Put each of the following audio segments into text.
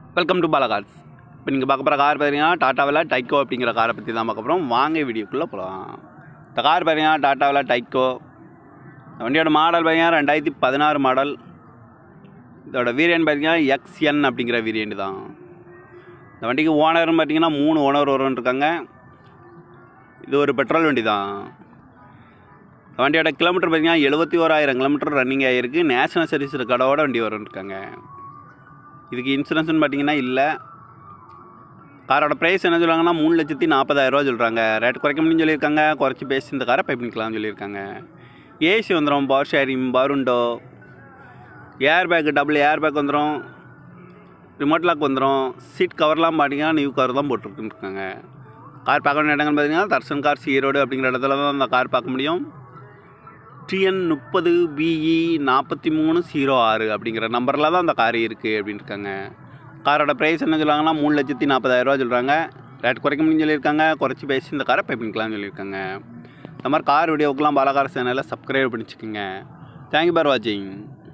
welcome to பாலகார்ஸ் இப்போ நீங்கள் பார்க்க போகிற கார் பார்த்தீங்கன்னா டாட்டாவில் டைக்கோ அப்படிங்கிற காரை பற்றி தான் பார்க்க போகிறோம் வாங்க வீடியோக்குள்ளே போகலாம் இந்த கார் பார்த்தீங்கன்னா டாட்டாவில் டைக்கோ இந்த வண்டியோட மாடல் பார்த்தீங்கன்னா ரெண்டாயிரத்தி பதினாறு மாடல் இதோட வேரியன்ட் பார்த்தீங்கன்னா எக்ஸ்என் அப்படிங்கிற வேரியண்ட் தான் இந்த வண்டிக்கு ஓனர்னு பார்த்தீங்கன்னா மூணு ஓனர் வருவன் இருக்காங்க இது ஒரு பெட்ரோல் வண்டி தான் இந்த வண்டியோட கிலோமீட்டர் பார்த்தீங்கன்னா எழுபத்தி ஓராயிரம் கிலோமீட்டர் ரன்னிங் ஆகிருக்கு நேஷனல் சர்வீஸ் கடவோட வண்டி வரும்னு இருக்காங்க இதுக்கு இன்சூரன்ஸ்னு பார்த்தீங்கன்னா இல்லை காரோட ப்ரைஸ் என்ன சொல்லுவாங்கன்னா மூணு லட்சத்தி நாற்பதாயிரரூவா சொல்கிறாங்க ரேட் குறைக்க முடியும்னு சொல்லியிருக்காங்க குறைச்சி பேசி இந்த காரை பை பண்ணிக்கலாம்னு சொல்லியிருக்காங்க ஏசி வந்துடும் பவர் ஷேரிங் பருண்டோ air bag double air bag வந்துடும் ரிமோட் லாக் வந்துடும் சீட் கவர்லாம் பார்த்தீங்கன்னா நியூ கவர் தான் போட்டிருக்குன்னு இருக்காங்க கார் பார்க்க வேண்டிய இடங்கள் பார்த்தீங்கன்னா தர்சன் கார்ஸ் ஈரோடு அப்படிங்கிற இடத்துல தான் அந்த கார் பார்க்க முடியும் டிஎன் முப்பது பிஇ நாற்பத்தி மூணு ஜீரோ ஆறு அப்படிங்கிற நம்பரில் தான் அந்த கார் இருக்குது அப்படின்னு இருக்காங்க காரோட ப்ரைஸ் என்ன சொல்லுவாங்கன்னா மூணு லட்சத்தி நாற்பதாயிரரூவா சொல்கிறாங்க ரேட் குறைக்க முடியும்னு சொல்லியிருக்காங்க குறைச்சி பேசி இந்த காரை பை பண்ணிக்கலாம்னு சொல்லியிருக்காங்க இந்த மாதிரி கார் வீடியோக்கெலாம் பாலகார சேனலில் சப்ஸ்கிரைப் பண்ணிச்சுக்கோங்க தேங்க்யூ ஃபார் வாட்சிங்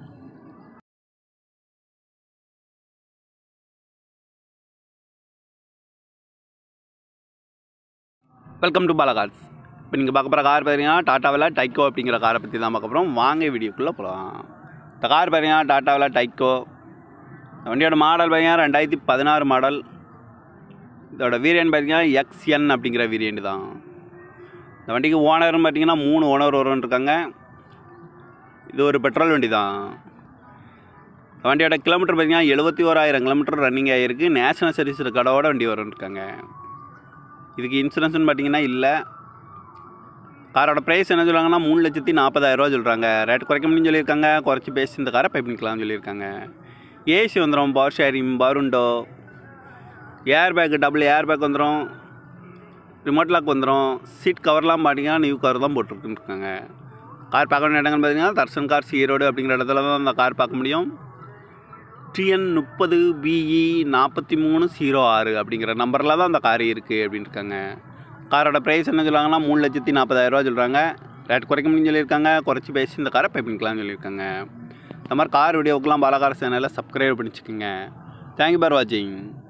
வெல்கம் டு பாலகார்ஸ் இப்போ நீங்கள் பார்க்க போகிற கார் பார்த்தீங்கன்னா டாட்டாவில் டைக்கோ அப்படிங்கிற காரை பற்றி தான் பார்க்க போகிறோம் வாங்க வீடியோக்குள்ளே போகலாம் இந்த கார் பார்த்தீங்கன்னா டாட்டாவில் டைக்கோ இந்த வண்டியோட மாடல் பார்த்தீங்கன்னா ரெண்டாயிரத்தி பதினாறு மாடல் இதோட வேரியன்ட் பார்த்தீங்கன்னா எக்ஸ்என் அப்படிங்கிற வேரியண்ட் தான் இந்த வண்டிக்கு ஓனர்னு பார்த்தீங்கன்னா மூணு ஓனர் வருவன் இருக்காங்க இது ஒரு பெட்ரோல் வண்டி தான் இந்த வண்டியோட கிலோமீட்டர் பார்த்தீங்கன்னா எழுபத்தி ஓராயிரம் கிலோமீட்டர் ரன்னிங் ஆகிருக்கு நேஷனல் சர்வீஸ் கடவோட வண்டி வரும்னு இருக்காங்க இதுக்கு இன்சூரன்ஸ்னு பார்த்தீங்கன்னா இல்லை காரோட ப்ரைஸ் என்ன சொல்லுவாங்கன்னா மூணு லட்சத்தி நாற்பதாயிரரூவா சொல்கிறாங்க ரேட் குறைக்க முடியும்னு சொல்லியிருக்காங்க குறைச்சி பேசி இந்த காரை பை பண்ணிக்கலாம்னு சொல்லியிருக்காங்க ஏசி வந்துடும் பவர் ஷேரிங் பருண்டோ air bag double air bag வந்துடும் ரிமோட் லாக் வந்துடும் சீட் கவர்லாம் பார்த்தீங்கன்னா நியூ கவர் தான் போட்டிருக்குன்னு இருக்காங்க கார் பார்க்க வேண்டிய இடங்கள் பார்த்தீங்கன்னா தர்சன் கார்ஸ் ஈரோடு அப்படிங்கிற இடத்துல தான் அந்த கார் பார்க்க முடியும் டிஎன் முப்பது பிஇ நாற்பத்தி மூணு ஜீரோ ஆறு அப்படிங்கிற நம்பரில் தான் அந்த கார் இருக்குது அப்படின்னு இருக்காங்க காரோட ப்ரைஸ் என்ன சொல்லுவாங்கன்னா மூணு லட்சத்தி நாற்பதாயிரரூவா சொல்கிறாங்க ரேட் குறைக்க முடியும்னு சொல்லியிருக்காங்க குறைச்சி பேசி இந்த காரை பை பண்ணிக்கலாம்னு சொல்லியிருக்காங்க இந்த மாதிரி கார் வீடியோக்கெலாம் பாலகார சேனலில் சப்ஸ்கிரைப் பண்ணிச்சுக்கோங்க தேங்க்யூ ஃபார் வாட்சிங்